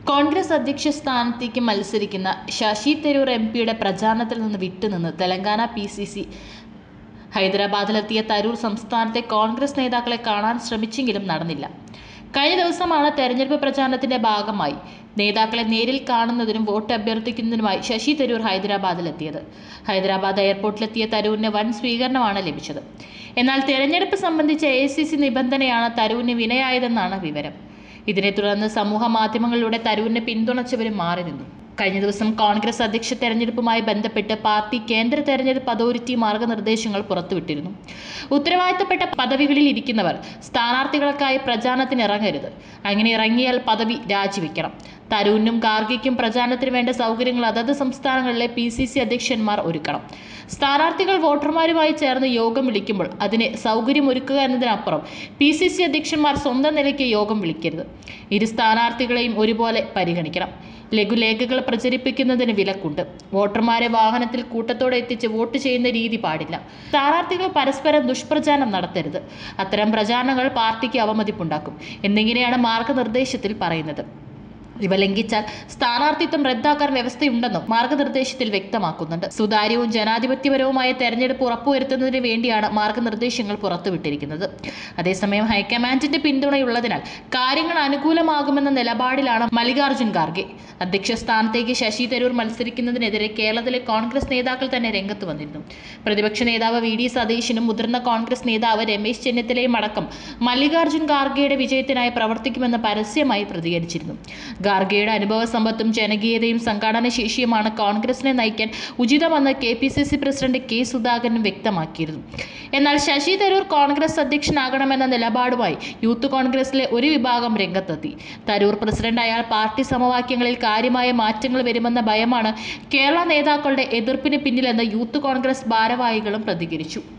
കോൺഗ്രസ് അധ്യക്ഷ സ്ഥാനത്തേക്ക് മത്സരിക്കുന്ന ശശി തരൂർ എം പിയുടെ പ്രചാരണത്തിൽ നിന്ന് വിട്ടുനിന്ന് തെലങ്കാന പി സി സി ഹൈദരാബാദിലെത്തിയ തരൂർ സംസ്ഥാനത്തെ കോൺഗ്രസ് നേതാക്കളെ കാണാൻ ശ്രമിച്ചെങ്കിലും നടന്നില്ല കഴിഞ്ഞ ദിവസമാണ് തെരഞ്ഞെടുപ്പ് പ്രചാരണത്തിന്റെ ഭാഗമായി നേതാക്കളെ നേരിൽ കാണുന്നതിനും വോട്ട് അഭ്യർത്ഥിക്കുന്നതിനുമായി ശശി തരൂർ ഹൈദരാബാദിലെത്തിയത് ഹൈദരാബാദ് എയർപോർട്ടിലെത്തിയ തരൂരിന് വൻ സ്വീകരണമാണ് ലഭിച്ചത് എന്നാൽ തെരഞ്ഞെടുപ്പ് സംബന്ധിച്ച എ നിബന്ധനയാണ് തരൂരിന് വിനയായതെന്നാണ് വിവരം ഇതിനെ തുടർന്ന് സമൂഹ മാധ്യമങ്ങളിലൂടെ തരൂരിനെ പിന്തുണച്ചവരും മാറി നിന്നു കഴിഞ്ഞ ദിവസം കോൺഗ്രസ് അധ്യക്ഷ തെരഞ്ഞെടുപ്പുമായി ബന്ധപ്പെട്ട് പാർട്ടി കേന്ദ്ര തെരഞ്ഞെടുപ്പ് അതോറിറ്റി മാർഗനിർദ്ദേശങ്ങൾ പുറത്തുവിട്ടിരുന്നു ഉത്തരവാദിത്തപ്പെട്ട പദവികളിൽ ഇരിക്കുന്നവർ സ്ഥാനാർത്ഥികൾക്കായി പ്രചാരണത്തിന് ഇറങ്ങരുത് അങ്ങനെ ഇറങ്ങിയാൽ പദവി രാജിവെക്കണം തരൂരിനും ഗാർഗിക്കും പ്രചാരണത്തിന് വേണ്ട സൗകര്യങ്ങൾ അതത് സംസ്ഥാനങ്ങളിലെ പി സി സി അധ്യക്ഷന്മാർ ഒരുക്കണം സ്ഥാനാർത്ഥികൾ വോട്ടർമാരുമായി ചേർന്ന് യോഗം വിളിക്കുമ്പോൾ അതിന് സൗകര്യമൊരുക്കുക എന്നതിനപ്പുറം പി സി സി അധ്യക്ഷന്മാർ സ്വന്തം നിലയ്ക്ക് യോഗം വിളിക്കരുത് ഇരു സ്ഥാനാർത്ഥികളെയും ഒരുപോലെ പരിഗണിക്കണം ലഘുലേഖകൾ പ്രചരിപ്പിക്കുന്നതിന് വിലക്കുണ്ട് വോട്ടർമാരെ വാഹനത്തിൽ കൂട്ടത്തോടെ എത്തിച്ച് വോട്ട് ചെയ്യുന്ന രീതി പാടില്ല സ്ഥാനാർത്ഥികൾ പരസ്പരം ദുഷ്പ്രചാരണം നടത്തരുത് അത്തരം പ്രചാരണങ്ങൾ പാർട്ടിക്ക് അവമതിപ്പുണ്ടാക്കും എന്നിങ്ങനെയാണ് മാർഗനിർദ്ദേശത്തിൽ പറയുന്നത് ഇവ ലംഘിച്ചാൽ സ്ഥാനാർത്ഥിത്വം റദ്ദാക്കാൻ വ്യവസ്ഥയുണ്ടെന്നും മാർഗനിർദ്ദേശത്തിൽ വ്യക്തമാക്കുന്നുണ്ട് സുതാര്യവും ജനാധിപത്യപരവുമായ തെരഞ്ഞെടുപ്പ് ഉറപ്പുവരുത്തുന്നതിന് വേണ്ടിയാണ് മാർഗനിർദ്ദേശങ്ങൾ പുറത്തുവിട്ടിരിക്കുന്നത് അതേസമയം ഹൈക്കമാൻഡിന്റെ പിന്തുണയുള്ളതിനാൽ കാര്യങ്ങൾ അനുകൂലമാകുമെന്ന നിലപാടിലാണ് മല്ലികാർജുൻ ഖാർഗെ അധ്യക്ഷ സ്ഥാനത്തേക്ക് ശശി തരൂർ മത്സരിക്കുന്നതിനെതിരെ കേരളത്തിലെ കോൺഗ്രസ് നേതാക്കൾ തന്നെ രംഗത്ത് വന്നിരുന്നു പ്രതിപക്ഷ നേതാവ് വി ഡി സതീശനും മുതിർന്ന കോൺഗ്രസ് നേതാവ് രമേശ് ചെന്നിത്തലയും അടക്കം മല്ലികാർജുൻ ഖാർഗെയുടെ വിജയത്തിനായി പ്രവർത്തിക്കുമെന്ന് പരസ്യമായി പ്രതികരിച്ചിരുന്നു ഖാർഗെയുടെ അനുഭവ സമ്പത്തും ജനകീയതയും സംഘാടന ശേഷിയുമാണ് കോൺഗ്രസിനെ നയിക്കാൻ ഉചിതമെന്ന് K P C C president K സുധാകരനും വ്യക്തമാക്കിയിരുന്നു എന്നാൽ ശശി തരൂർ കോൺഗ്രസ് അധ്യക്ഷനാകണമെന്ന നിലപാടുമായി യൂത്ത് കോൺഗ്രസിലെ ഒരു വിഭാഗം രംഗത്തെത്തി തരൂർ പ്രസിഡന്റായാൽ പാർട്ടി സമവാക്യങ്ങളിൽ കാര്യമായ മാറ്റങ്ങൾ വരുമെന്ന ഭയമാണ് കേരള നേതാക്കളുടെ എതിർപ്പിന് പിന്നിലെന്ന് യൂത്ത് കോൺഗ്രസ് ഭാരവാഹികളും പ്രതികരിച്ചു